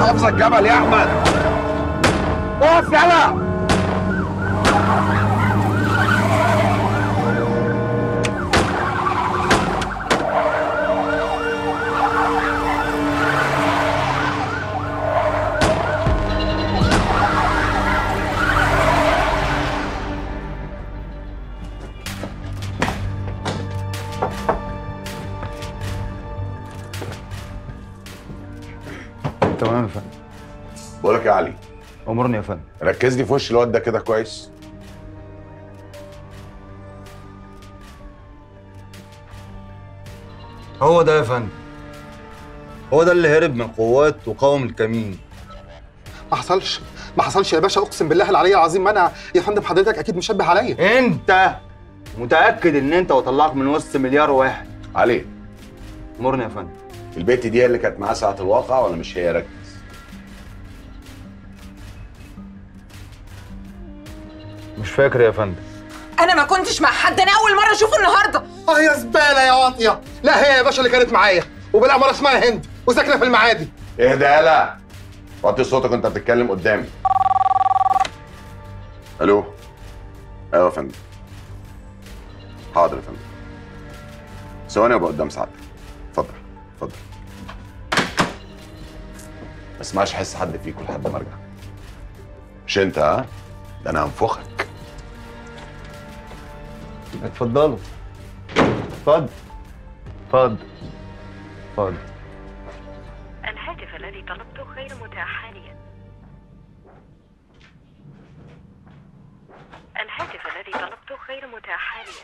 حافظك جبل يا احمد اقف يلا تمام يا فندم بقول لك يا علي امرني يا فندم ركز لي في وش الواد ده كده كويس هو ده يا فندم هو ده اللي هرب من قوات وقاوم الكمين ما حصلش ما حصلش يا باشا اقسم بالله العلي العظيم ما انا يا فندم حضرتك اكيد مشبه عليا انت متاكد ان انت وطلعك من وسط مليار واحد علي امرني يا فندم البت دي هي اللي كانت معاه ساعه الواقع ولا مش هي ركز مش فاكر يا فندم انا ما كنتش مع حد انا اول مره اشوفه النهارده اه يا زباله يا واطيه لا هي يا باشا اللي كانت معايا وبالعماره اسمها هند وساكنه في المعادي اهدى يالا وطي صوتك وانت بتتكلم قدامي الو ايوه يا فندم حاضر يا فندم ثواني ابقى قدام سعادتك اتفضل اتفضل ما اسمعش احس حد فيكم لحد ما ارجع مش انت ها ده انا هنفخك اتفضلوا اتفضل اتفضل اتفضل الهاتف الذي طلبته غير متاح حاليا الهاتف الذي طلبته غير متاح حاليا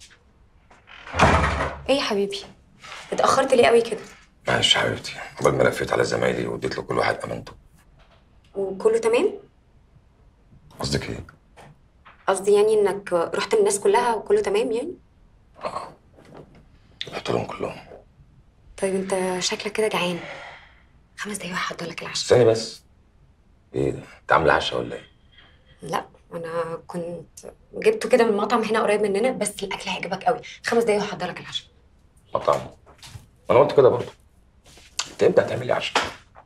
ايه يا حبيبي اتاخرت ليه قوي كده معلش يا حبيبتي قبل ما لفيت على زمايلي واديت لكل واحد امانته وكله تمام قصدك ايه؟ قصدي يعني انك رحت للناس كلها وكله تمام يعني رحت لهم كلهم طيب انت شكلك كده جعان خمس دقايق وهحضر لك العشاء استني بس ايه ده؟ انت عامله عشاء ولا ايه؟ لا انا كنت جبته كده من مطعم هنا قريب مننا بس الاكل هيعجبك قوي خمس دقايق وهحضر لك العشاء مطعم انا قلت كده برضه انت امتى هتعملي عشاء؟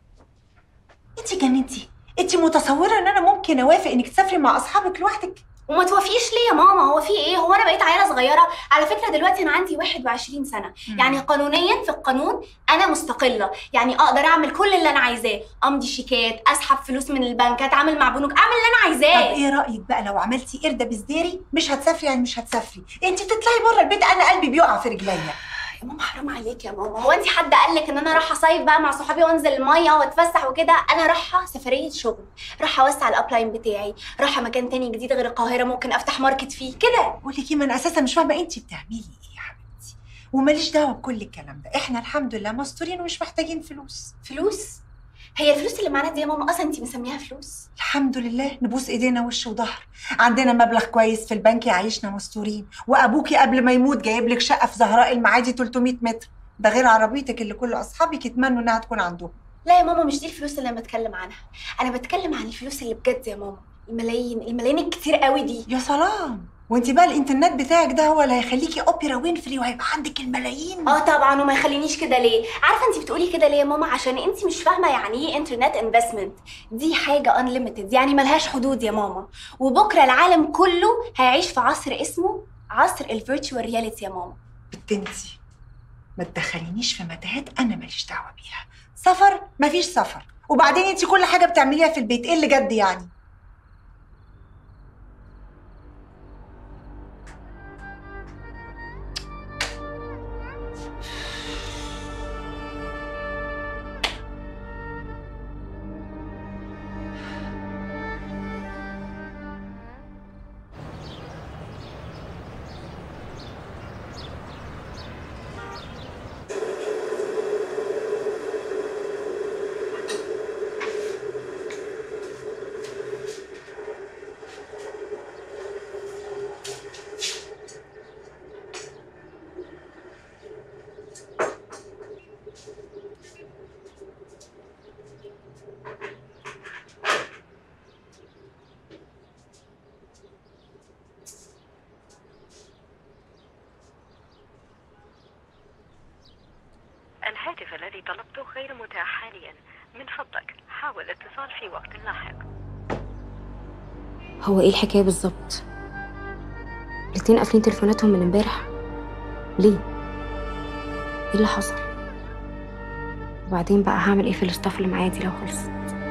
انت جننتي انت متصوره ان انا ممكن اوافق انك تسافري مع اصحابك لوحدك وما توافقيش ليه يا ماما هو في ايه هو انا بقيت عيله صغيره على فكره دلوقتي انا عندي 21 سنه مم. يعني قانونيا في القانون انا مستقله يعني اقدر اعمل كل اللي انا عايزاه امضي شيكات اسحب فلوس من البنك اتعامل مع بنوك اعمل اللي انا طب عايزاه ايه رايك بقى لو عملتي قرده بزداري مش هتسافري يعني مش هتسافري انت بتطلعي بره البيت انا قلبي بيقع في رجليا يا ماما حرام عليك يا ماما هو انت حد قال لك ان انا رايحه اصيف بقى مع صحابي وانزل الميه واتفسح وكده انا رايحه سفريه شغل رايحه اوسع الابلاين بتاعي رايحه مكان تاني جديد غير القاهره ممكن افتح ماركت فيه كده بقول لك ايه ما انا اساسا مش فاهمه انت بتعملي ايه يا حبيبتي وماليش دعوه بكل الكلام ده احنا الحمد لله مستورين ومش محتاجين فلوس فلوس هي الفلوس اللي معانا دي يا ماما اصلا انت مسميها فلوس الحمد لله نبوس ايدينا وش وظهر عندنا مبلغ كويس في البنك يعيشنا مستورين وابوكي قبل ما يموت جايب لك شقه في زهراء المعادي 300 متر ده غير عربيتك اللي كل اصحابك يتمنوا انها تكون عندهم لا يا ماما مش دي الفلوس اللي انا بتكلم عنها انا بتكلم عن الفلوس اللي بجد يا ماما الملايين الملايين الكتير قوي دي يا سلام وانت بقى الانترنت بتاعك ده هو اللي هيخليكي اوبرا وينفري وهيبقى عندك الملايين اه طبعا وما يخلينيش كده ليه عارفه انت بتقولي كده ليه يا ماما عشان انت مش فاهمه يعني ايه انترنت انفستمنت دي حاجه انليمتد يعني ملهاش حدود يا ماما وبكره العالم كله هيعيش في عصر اسمه عصر الفيرتشوال رياليتي يا ماما بنتي ما تدخلينيش في متاهات انا ماليش دعوه بيها سفر مفيش سفر وبعدين انت كل حاجه بتعمليها في البيت ايه اللي جد يعني الهاتف الذي طلبته غير متاح حاليا من فضلك حاول الاتصال في وقت لاحق هو ايه الحكايه بالظبط الاتنين قافلين تليفوناتهم من امبارح ليه ايه اللي حصل وبعدين بقى هعمل ايه في الاستاف اللي معايا دي لو خلصت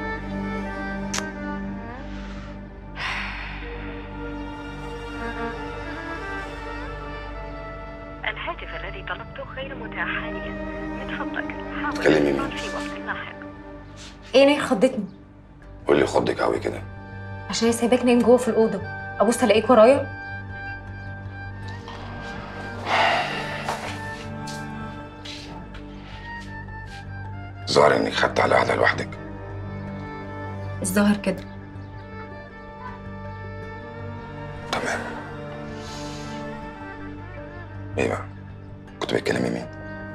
الهاتف الذي طلبته غير متاح حاليا من فضلك حاول تكلمي الاتصال مين؟ في وقت لاحق ايه ناير خضتني قول لي خضك قوي كده عشان هي سايباك نايم جوه في الاوضه ابص الاقيك ورايا ظاهر انك خدت على قاعده لوحدك الظاهر كده تمام ايه بقى كنت بتكلمي مين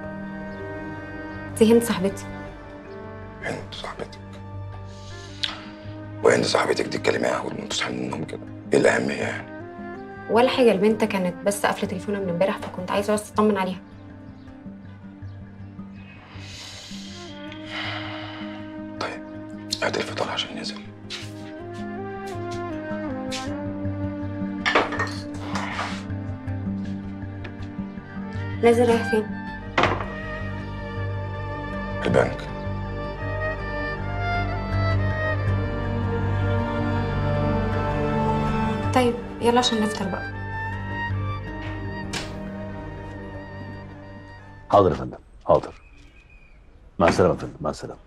دي هند صاحبتي هند صاحبتك وهند صاحبتك دي تكلميها اول ما تصحي من النوم كده ايه الاهميه يعني ولا حاجه البنت كانت بس قافله تليفونها من امبارح فكنت عايزه بس اطمن عليها طيب هات الفطار عشان ننزل نازل رايح فين البنك طيب يلا عشان نفطر بقى حاضر يا فندم حاضر مع السلامه يا فندم مع السلامه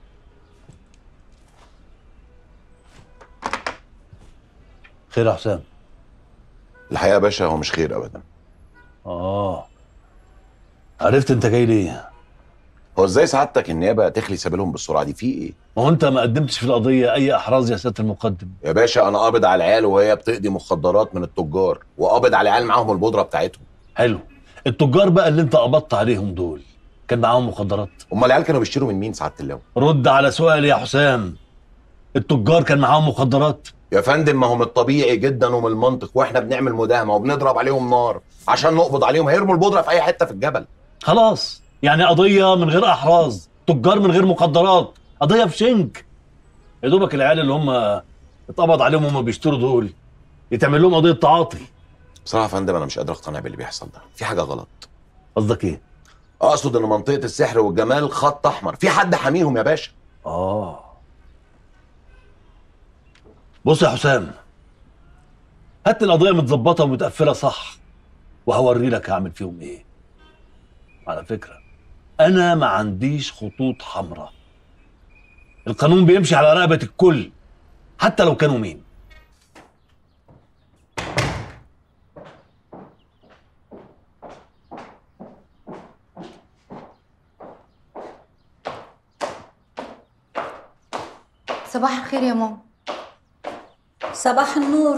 خير يا حسام الحقيقه يا باشا هو مش خير ابدا اه عرفت انت جاي ليه هو ازاي سعادتك النيابه تخلي سبيلهم بالسرعه دي في ايه ما هو انت ما قدمتش في القضيه اي احراز يا سياده المقدم يا باشا انا قابض على العيال وهي بتقضي مخدرات من التجار وقابض على العيال معاهم البودره بتاعتهم حلو التجار بقى اللي انت قبضت عليهم دول كان معاهم مخدرات امال العيال كانوا بيشتروا من مين سعاده اللواء رد على سؤالي يا حسام التجار كان معاهم مخدرات يا فندم ما هو من الطبيعي جدا ومن المنطق واحنا بنعمل مداهمه وبنضرب عليهم نار عشان نقبض عليهم هيرموا البودره في اي حته في الجبل خلاص يعني قضيه من غير احراز تجار من غير مخدرات قضيه في شنك يا دوبك العيال اللي هم اتقبض عليهم وهم بيشتروا دول يتعمل لهم قضيه تعاطي بصراحه يا فندم انا مش قادر اقتنع باللي بيحصل ده في حاجه غلط قصدك ايه اقصد ان منطقه السحر والجمال خط احمر في حد حاميهم يا باشا اه بص يا حسام هات القضيه متظبطه ومتقفله صح وهوري لك هعمل فيهم ايه على فكره انا ما عنديش خطوط حمراء القانون بيمشي على رقبه الكل حتى لو كانوا مين صباح الخير يا ماما صباح النور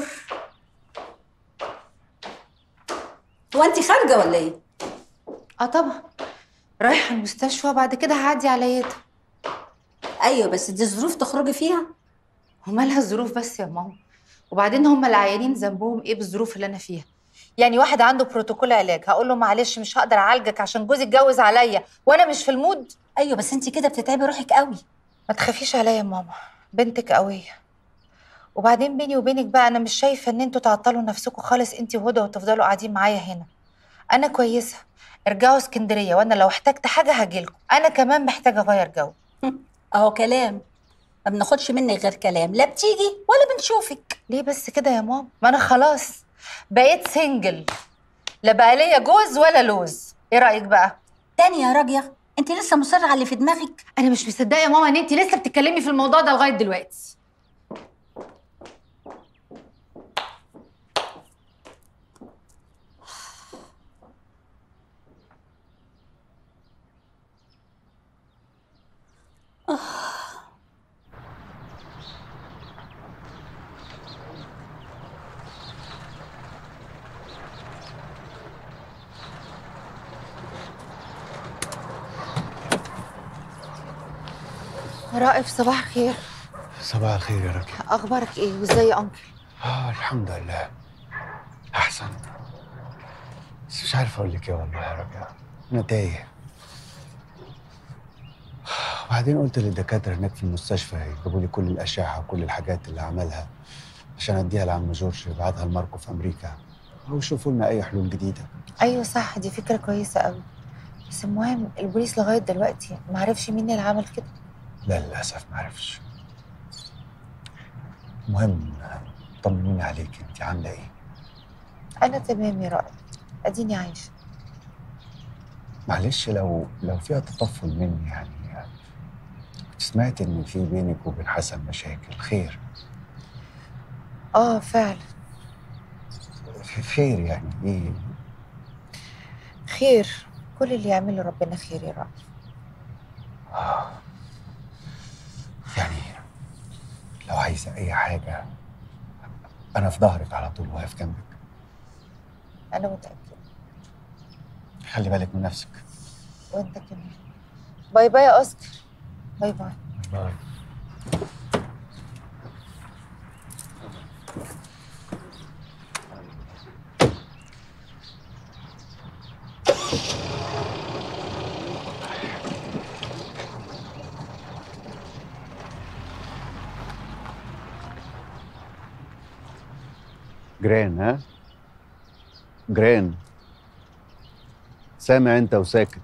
هو انت خارجه ولا ايه اه طبعا رايحه المستشفى بعد كده هعدي على ياتا ايوه بس دي ظروف تخرجي فيها ومالها الظروف بس يا ماما وبعدين هم العيانين ذنبهم ايه بالظروف اللي انا فيها يعني واحد عنده بروتوكول علاج هقول له معلش مش هقدر اعالجك عشان جوزي اتجوز عليا وانا مش في المود ايوه بس انت كده بتتعبي روحك قوي ما تخافيش عليا يا ماما بنتك قويه وبعدين بيني وبينك بقى انا مش شايفه ان انتوا تعطلوا نفسكم خالص انت وهدى وتفضلوا قاعدين معايا هنا انا كويسه ارجعوا اسكندريه وانا لو احتجت حاجه هجيلكم انا كمان محتاجه اغير جو اهو كلام ما بناخدش منك غير كلام لا بتيجي ولا بنشوفك ليه بس كده يا ماما ما انا خلاص بقيت سنجل لا بقى ليا جوز ولا لوز ايه رايك بقى تاني يا راجيه انت لسه مصره على اللي في دماغك انا مش مصدقه يا ماما ان انت لسه بتتكلمي في الموضوع ده لغايه دلوقتي رائف صباح الخير صباح الخير يا رجل اخبارك ايه وازاي يا انكل اه الحمد لله احسن بس مش عارف اقول لك ايه والله يا رجل انا تايه بعدين قلت للدكاتره هناك في المستشفى يجيبوا لي كل الاشعه وكل الحاجات اللي عملها عشان اديها لعم جورج يبعتها لماركو في امريكا او يشوفوا لنا اي حلول جديده ايوه صح دي فكره كويسه قوي بس المهم البوليس لغايه دلوقتي ما عرفش مين اللي عمل كده لا للاسف ما عرفش المهم طمنيني عليك انت عامله ايه انا تمام يا رائد اديني عايشه معلش لو لو فيها تطفل مني يعني كنت سمعت ان في بينك وبين حسن مشاكل خير اه فعلا في خير يعني ايه خير كل اللي يعمله ربنا خير يا رائد يعني لو عايزه اي حاجه انا في ظهرك على طول واقف جنبك انا متاكده خلي بالك من نفسك وانت كمان باي باي يا اوسكار باي باي باي جرين ها جرين سامع انت وساكت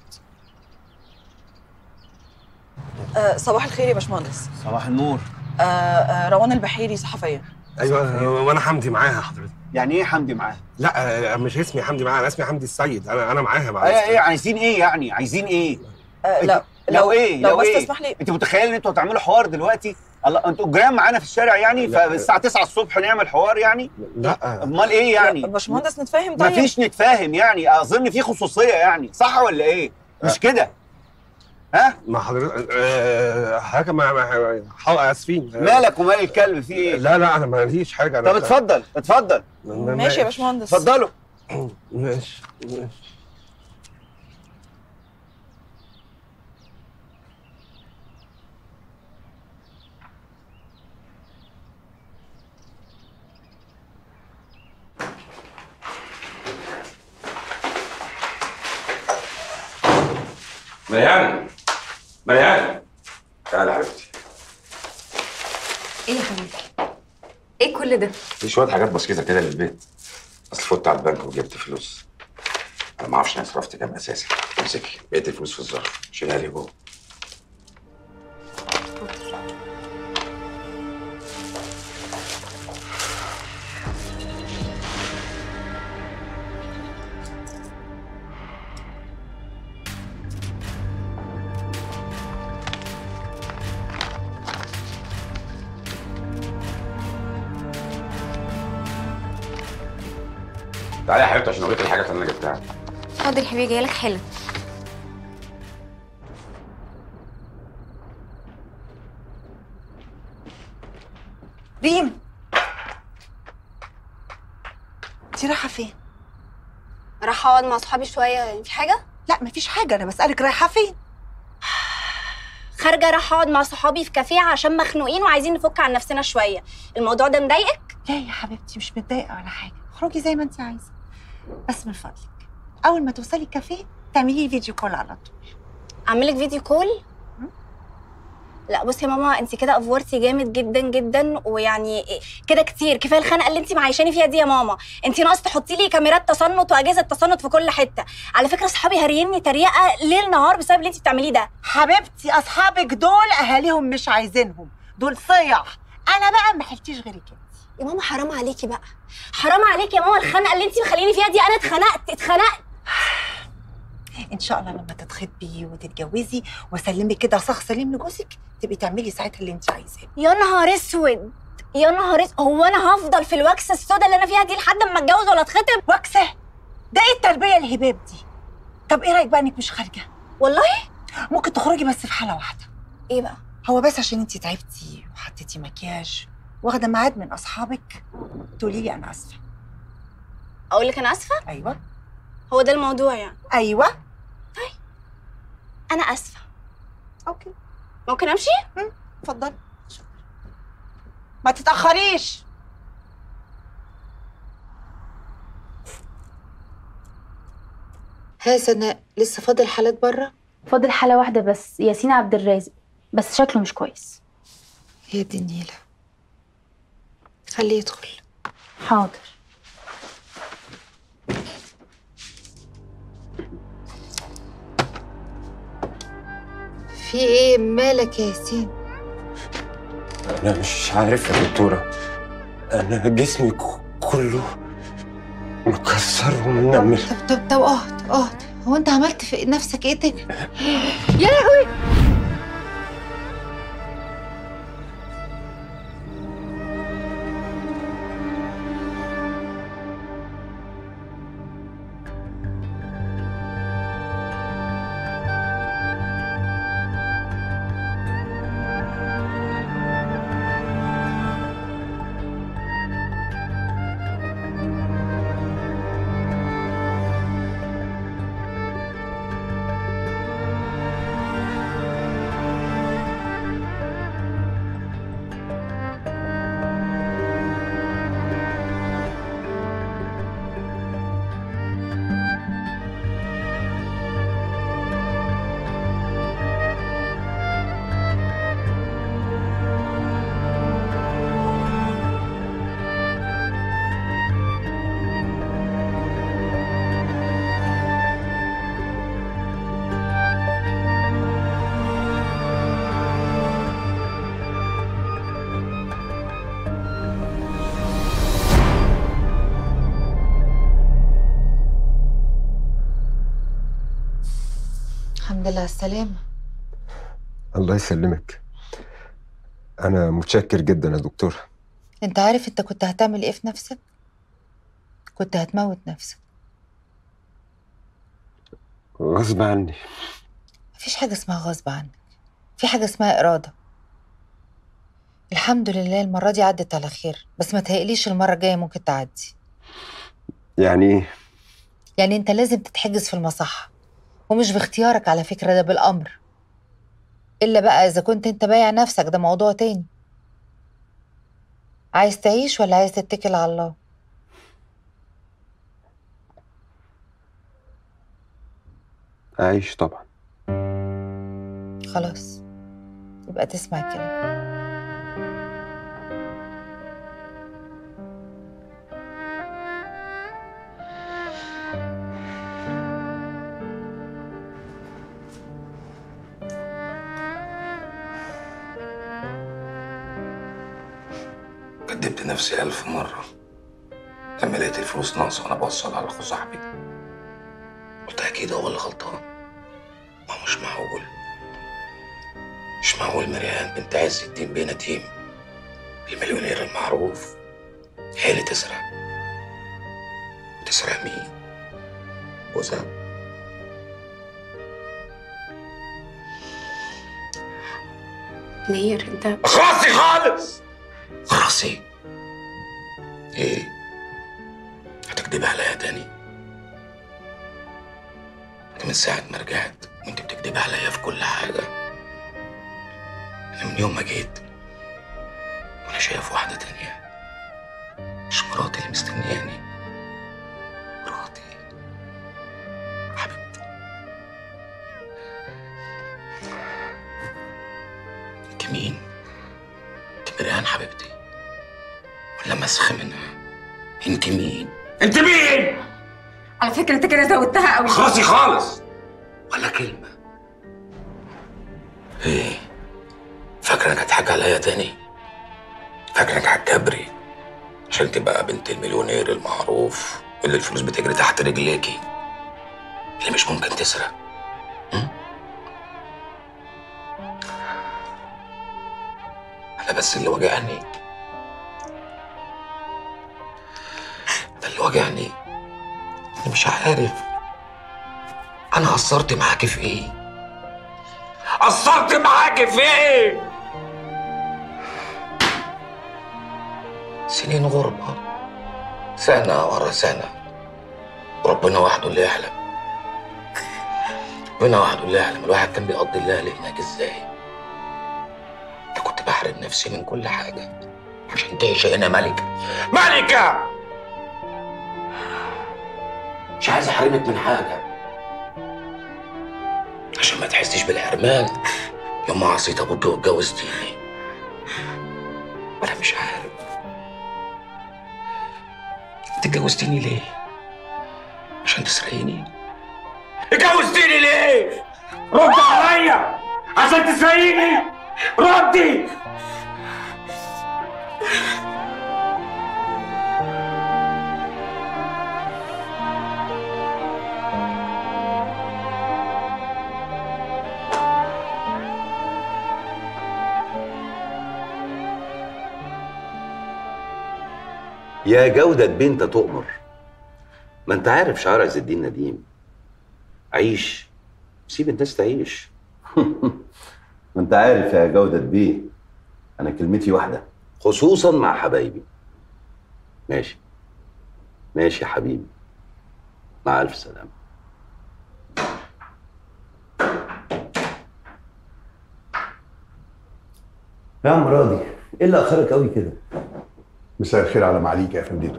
آه صباح الخير يا باشمهندس صباح النور آه آه روان البحيري صحفيه ايوه وانا حمدي معاها حضرتك يعني ايه حمدي معاها؟ لا آه، مش اسمي حمدي معاها انا اسمي حمدي السيد انا انا معاها مع ايه ايه عايزين ايه يعني عايزين ايه آه لا لو ايه لو لو بس ايه تسمح لي انت متخيل ان انتوا هتعملوا حوار دلوقتي الله انتوا جيران معانا في الشارع يعني لا. فالساعه 9 الصبح نعمل حوار يعني لا امال ايه يعني لا، باشمهندس نتفاهم طيب مفيش نتفاهم يعني اظن في خصوصيه يعني صح ولا ايه مش كده ها مع حضرتك آه، حاجه مع مع- حق- اسفين مالك ومال الكلب في ايه لا لا انا ماليش حاجه انا طب اتفضل اتفضل ماشي يا باشمهندس اتفضلوا ماشي ماشي مريان مريان تعالى يا حبيبتي ايه يا حبيبي ايه كل ده في شويه حاجات بسيطه كده للبيت اصل فوت على البنك وجبت فلوس انا ما اعرفش انا صرفت كام اساسا امسكي بقيت الفلوس في الظرف شيلها لي جوه تعالى يا حبيبتي عشان اوريك الحاجات اللي انا جبتها حاضر يا حبيبي جايلك حالا ريم انت رايحه فين راح اقعد مع صحابي شويه يعني في حاجه لا مفيش حاجه انا بسالك رايحه فين خارجه راح اقعد مع صحابي في كافيه عشان مخنوقين وعايزين نفك عن نفسنا شويه الموضوع ده مضايقك لا يا حبيبتي مش متضايقه ولا حاجه اخرجي زي ما انت عايزه بس من فضلك اول ما توصلي الكافيه تعملي لي فيديو كول على طول اعمل لك فيديو كول لا بصي يا ماما انت كده افورتي جامد جدا جدا ويعني كده كتير كفايه الخنقه اللي انت معيشاني فيها دي يا ماما انت ناقص تحطي لي كاميرات تصنت واجهزه تصنت في كل حته على فكره اصحابي هاريني تريقه ليل نهار بسبب اللي انت بتعمليه ده حبيبتي اصحابك دول اهاليهم مش عايزينهم دول صيع انا بقى ما حلتيش غيرك انت يا ماما حرام عليكي بقى حرام عليكي يا ماما الخنقه اللي انت مخليني فيها دي انا اتخنقت اتخنقت ان شاء الله لما تتخطبي وتتجوزي واسلمك كده صخ سليم لجوزك تبقي تعملي ساعتها اللي انت عايزاه يا نهار اسود يا نهار اسود هو انا هفضل في الوكسه السودا اللي انا فيها دي لحد ما اتجوز ولا اتخطب وكسه ده ايه التربيه الهباب دي طب ايه رايك بقى انك مش خارجه والله ممكن تخرجي بس في حاله واحده ايه بقى هو بس عشان انت تعبتي وحطيتي مكياج واخده ميعاد من اصحابك تقولي لي انا اسفه اقول لك انا اسفه ايوه هو ده الموضوع يعني ايوه انا اسفه اوكي ممكن امشي اتفضلي ما تتاخريش ها سناء لسه فاضل حالات بره فاضل حالة واحدة بس ياسين عبد الرازق بس شكله مش كويس هي دي النيلة خليه يدخل حاضر في ايه مالك يا ياسين انا مش عارف يا دكتوره انا جسمي ك- كله مكسر ومنمل طب طب طب اقعد اقعد هو انت عملت في نفسك ايه تاني يا لهوي الحمد لله على السلامة الله يسلمك انا متشكر جدا يا دكتوره انت عارف انت كنت هتعمل ايه في نفسك كنت هتموت نفسك غصب عني مفيش حاجة اسمها غصب عنك في حاجة اسمها إرادة الحمد لله المرة دي عدت على خير بس ما تهيأليش المرة الجاية ممكن تعدي يعني ايه يعني انت لازم تتحجز في المصحة ومش باختيارك على فكرة ده بالأمر إلا بقى إذا كنت انت بايع نفسك ده موضوع تاني عايز تعيش ولا عايز تتكل على الله اعيش طبعا خلاص يبقى تسمع الكلام كدبت نفسي ألف مرة لما لقيت الفلوس ناقصة وأنا بوصل على أخو صاحبي قلت أكيد هو اللي غلطان ما هو مش معقول مش معقول مريان بنت عز الدين بيه نديم المليونير المعروف هي اللي تسرق تسرق مين؟ جوزها نير انت خلاصي خالص خلاصي ايه هتكدبي عليا تاني انا من ساعة ما رجعت وانت بتكدبي عليا في كل حاجة انا من يوم ما جيت وانا شايف واحدة تانية مش مراتي اللي مستنياني مراتي حبيبتي انت مين؟ انت مريان حبيبتي ولا مسخ منها انت مين؟ انت مين؟ على فكره انت كده زودتها قوي خلاصي خالص ولا كلمة ايه فاكرة انك هتضحك عليا تاني فاكرة انك هتكبري عشان تبقى بنت المليونير المعروف اللي الفلوس بتجري تحت رجليكي اللي مش ممكن تسرق م? انا بس اللي وجعني ده اللي وجعني انا مش عارف انا قصرت معاكي في ايه قصرت معاكي في ايه سنين غربة سنة ورا سنة ربنا وحده اللي يعلم ربنا وحده اللي يعلم الواحد كان بيقضي الليالي هناك ازاي انا كنت بحرم نفسي من كل حاجة عشان تعيش هنا ملكة ملكة مش عايز احرمك من حاجة عشان ما تحسيش بالحرمان يوم ما عصيت ابوك واتجوزتيني وانا مش عارف انت اتجوزتيني ليه؟ عشان تسرقيني؟ اتجوزتيني ليه؟ رد عليا عشان تسرقيني ردي يا جودة بنت تؤمر ما انت عارف شعار عز الدين نديم عيش سيب الناس تعيش ما انت عارف يا جودة بيه انا كلمتي واحدة خصوصا مع حبايبي ماشي ماشي يا حبيبي مع الف سلامة يا عم راضي ايه اللي اخرك قوي كده مساء الخير على معاليك يا فندم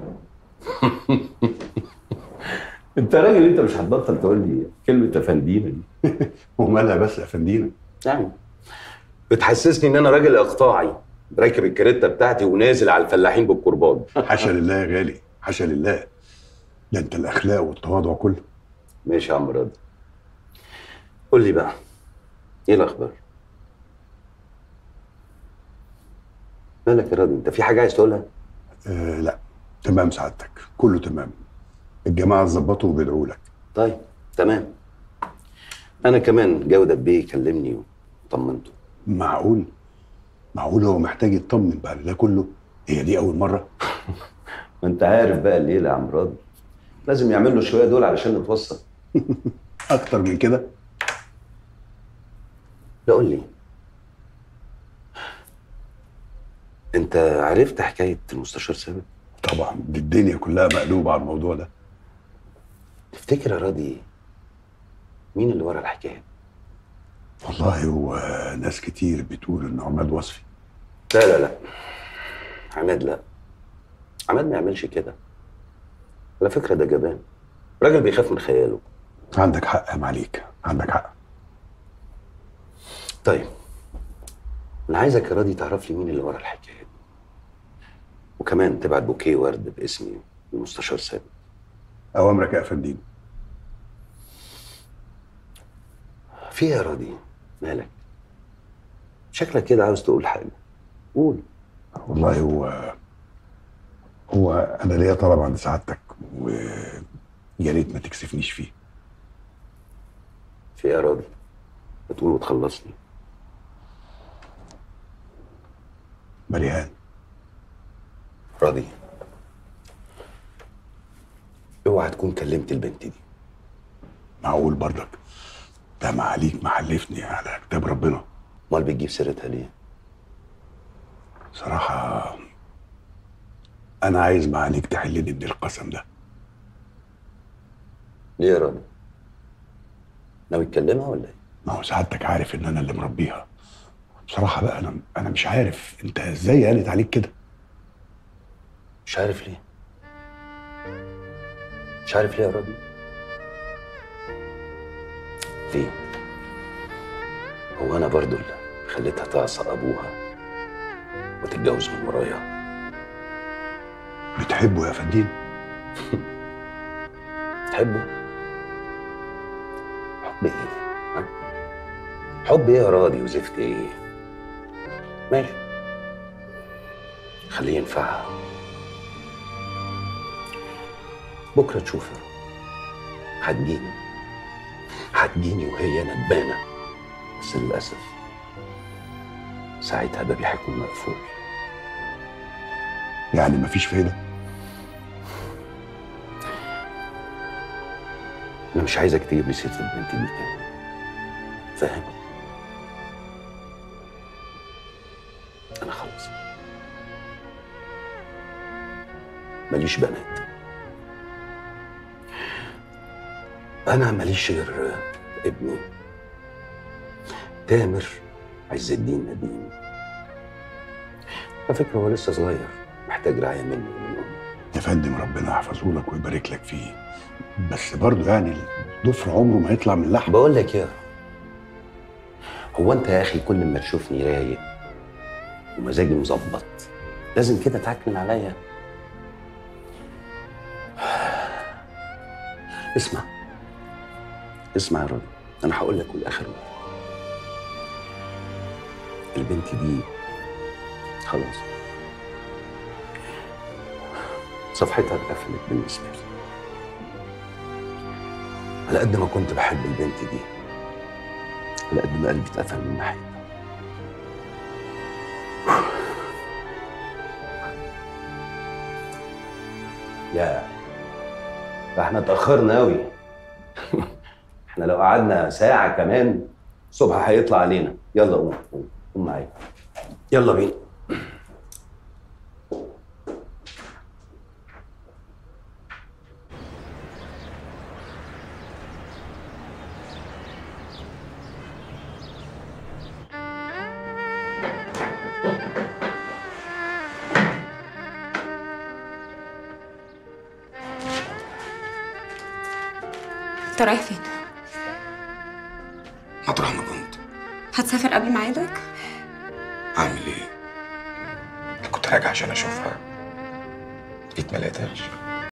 انت راجل انت مش هتبطل تقول لي كلمة افندينا دي ومالها بس يا فندينا يعني بتحسسني ان انا راجل اقطاعي راكب الكاريتا بتاعتي ونازل على الفلاحين بالكرباج حاشا لله يا غالي حاشا لله ده انت الاخلاق والتواضع كله ماشي يا عم راضي قول لي بقى ايه الاخبار مالك يا راضي انت في حاجه عايز تقولها آه لا تمام سعادتك كله تمام الجماعه ظبطوا وبيدعوا لك طيب تمام انا كمان جوده بيه كلمني وطمنته معقول معقول هو محتاج يطمن بعد ده كله هي دي اول مره ما انت عارف بقى الليله يا عم راضي لازم يعمل له شويه دول علشان نتوصل اكتر من كده لا قول لي انت عرفت حكايه المستشار ثابت طبعا دي الدنيا كلها مقلوبه على الموضوع ده تفتكر يا راضي مين اللي ورا الحكايه والله هو ناس كتير بتقول ان عماد وصفي لا لا لا عماد لا عماد ما يعملش كده على فكره ده جبان راجل بيخاف من خياله عندك حق يا معليك عندك حق طيب انا عايزك يا راضي تعرف لي مين اللي ورا الحكايه دي وكمان تبعت بوكيه ورد باسمي للمستشار ثابت اوامرك يا فندم في إيه يا راضي مالك شكلك كده عاوز تقول حاجه قول والله هو هو انا ليا طلب عند سعادتك ويا ريت ما تكسفنيش فيه في إيه يا راضي بتقول وتخلصني مريان راضي اوعى تكون كلمت البنت دي معقول برضك ده معاليك محلفني على كتاب ربنا امال بتجيب سيرتها ليه صراحة أنا عايز معاليك تحلني من القسم ده ليه يا راضي ناوي تكلمها ولا ايه ما هو سعادتك عارف إن أنا اللي مربيها بصراحة بقى أنا أنا مش عارف أنت إزاي قالت عليك كده مش عارف ليه مش عارف ليه يا راضي ليه هو انا برضو اللي خليتها تعصى ابوها وتتجوز من ورايا بتحبه يا فندين تحبه حب ايه ها؟ حب ايه يا راضي وزفت ايه ماشي خليه ينفعها بكره تشوفها هتجيني هتجيني وهي ندبانه بس للاسف ساعتها بابي هيكون مقفول يعني مفيش فايدة انا مش عايزك تجيب لي سيره البنت دي تاني فاهم انا خلاص ماليش بنات انا ماليش غير ابني تامر عز الدين نديم على فكره هو لسه صغير محتاج رعايه مني ومن امي يا فندم ربنا يحفظه لك ويبارك لك فيه بس برضه يعني الضفر عمره ما يطلع من اللحم بقول لك يا هو انت يا اخي كل ما تشوفني رايق ومزاجي مظبط لازم كده تعكنن عليا اسمع اسمع يا راجل انا هقول لك والاخر مرة. البنت دي خلاص صفحتها اتقفلت بالنسبه لي على قد ما كنت بحب البنت دي على قد ما قلبي اتقفل من ناحيتها يا ده احنا اتأخرنا قوي احنا لو قعدنا ساعة كمان الصبح هيطلع علينا يلا قوم قوم قوم معايا يلا بينا انت رايح فين؟ مطرح ما كنت هتسافر قبل ميعادك؟ اعمل ايه؟ أنا كنت راجع عشان اشوفها جيت ما لقيتهاش